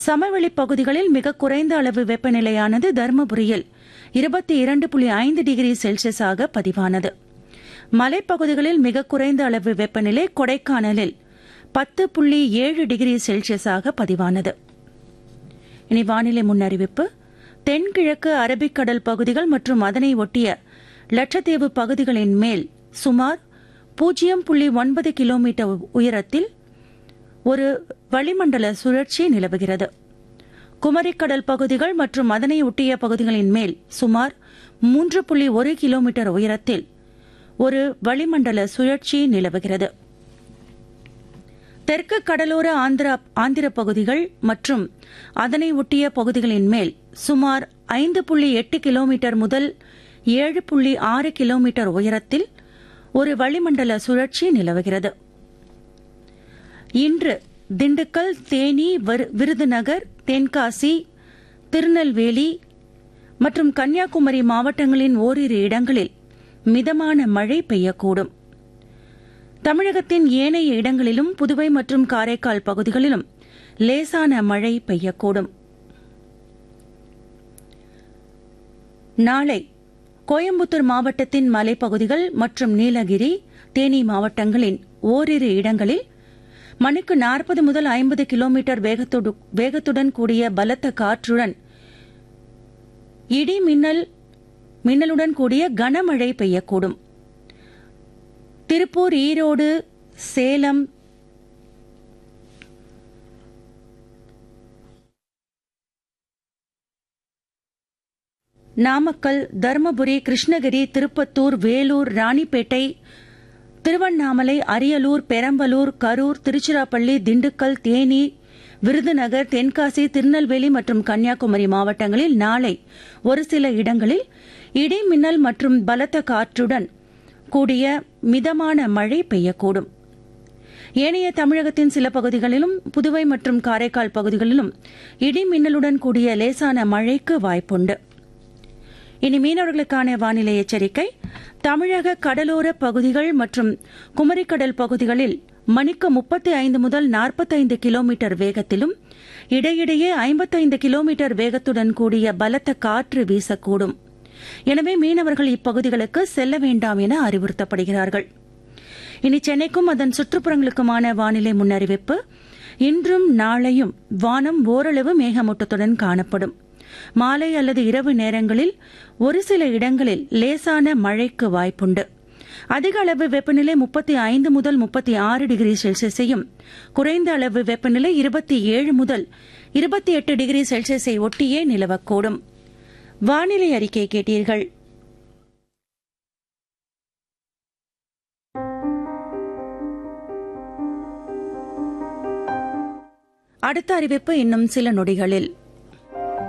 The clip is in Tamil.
சமவெளி பகுதிகளில் மிக குறைந்த அளவு வெப்பநிலையானது தருமபுரியில் இருபத்தி இரண்டு புள்ளி ஐந்து டிகிரி செல்சியஸாக பதிவானது மலைப்பகுதிகளில் மிக குறைந்த அளவு வெப்பநிலை கொடைக்கானலில் பத்து புள்ளி ஏழு டிகிரி செல்சியஸாக பதிவானது இனி வானிலை முன்னறிவிப்பு தென்கிழக்கு அரபிக்கடல் பகுதிகள் மற்றும் அதனை ஒட்டிய லட்சத்தீவு பகுதிகளின் மேல் சுமார் பூஜ்ஜியம் புள்ளி ஒன்பது கிலோமீட்டர் உயரத்தில் ஒரு வளிமண்டல சுழற்சி நிலவுகிறது குமரிக்கடல் பகுதிகள் மற்றும் அதனை ஒட்டிய பகுதிகளின் மேல் சுமார் மூன்று புள்ளி ஒரு கிலோமீட்டர் உயரத்தில் ஒரு வளிமண்டல சுழற்சி நிலவுகிறது தெற்கு கடலோர ஆந்திரா ஆந்திர பகுதிகள் மற்றும் அதனை ஒட்டிய பகுதிகளின் மேல் சுமார் ஐந்து புள்ளி எட்டு கிலோமீட்டர் முதல் ஏழு புள்ளி ஆறு கிலோமீட்டர் உயரத்தில் ஒரு வளிமண்டல சுழற்சி நிலவுகிறது இன்று திண்டுக்கல் தேனி விருதுநகர் தென்காசி திருநெல்வேலி மற்றும் கன்னியாகுமரி மாவட்டங்களின் ஓரிரு இடங்களில் மிதமான மழை பெய்யக்கூடும் தமிழகத்தின் ஏனைய இடங்களிலும் புதுவை மற்றும் காரைக்கால் பகுதிகளிலும் லேசான மழை பெய்யக்கூடும் நாளை கோயம்புத்தூர் மாவட்டத்தின் மலைப்பகுதிகள் மற்றும் நீலகிரி தேனி மாவட்டங்களின் ஓரிரு இடங்களில் மணிக்கு நாற்பது முதல் ஐம்பது கிலோமீட்டர் வேகத்துடன் கூடிய பலத்த காற்றுடன் இடி மின்னல் மின்னலுடன் கூடிய கனமழை பெய்யக்கூடும் திருப்பூர் ஈரோடு சேலம் நாமக்கல் தருமபுரி கிருஷ்ணகிரி திருப்பத்தூர் வேலூர் ராணிப்பேட்டை திருவண்ணாமலை அரியலூர் பெரம்பலூர் கரூர் திருச்சிராப்பள்ளி திண்டுக்கல் தேனி விருதுநகர் தென்காசி திருநெல்வேலி மற்றும் கன்னியாகுமரி மாவட்டங்களில் நாளை ஒரு சில இடங்களில் இடி மின்னல் மற்றும் பலத்த காற்றுடன் கூடிய மிதமான மழை பெய்யக்கூடும் ஏனைய தமிழகத்தின் சில பகுதிகளிலும் புதுவை மற்றும் காரைக்கால் பகுதிகளிலும் இடி மின்னலுடன் கூடிய லேசான மழைக்கு வாய்ப்புண்டு இனி மீனவர்களுக்கான வானிலை எச்சரிக்கை தமிழக கடலோர பகுதிகள் மற்றும் குமரிக்கடல் பகுதிகளில் மணிக்கு முப்பத்தி ஐந்து முதல் நாற்பத்தைந்து கிலோமீட்டர் வேகத்திலும் இடையிடையே ஐம்பத்தைந்து கிலோமீட்டர் வேகத்துடன் கூடிய பலத்த காற்று வீசக்கூடும் எனவே மீனவர்கள் இப்பகுதிகளுக்கு செல்ல வேண்டாம் என அறிவுறுத்தப்படுகிறார்கள் இனி சென்னைக்கும் அதன் சுற்றுப்புறங்களுக்குமான வானிலை முன்னறிவிப்பு இன்றும் நாளையும் வானம் ஓரளவு மேகமூட்டத்துடன் காணப்படும் மாலை அல்லது இரவு நேரங்களில் ஒரு சில இடங்களில் லேசான மழைக்கு வாய்ப்புண்டு அதிக அளவு வெப்பநிலை முப்பத்தி ஐந்து முதல் முப்பத்தி ஆறு டிகிரி செல்சியஸையும் குறைந்த அளவு வெப்பநிலை இருபத்தி ஏழு முதல் இருபத்தி எட்டு டிகிரி செல்சியஸை ஒட்டியே நிலவக்கூடும் வானிலை அறிக்கை கேட்டீர்கள் அடுத்த அறிவிப்பு இன்னும் சில நொடிகளில்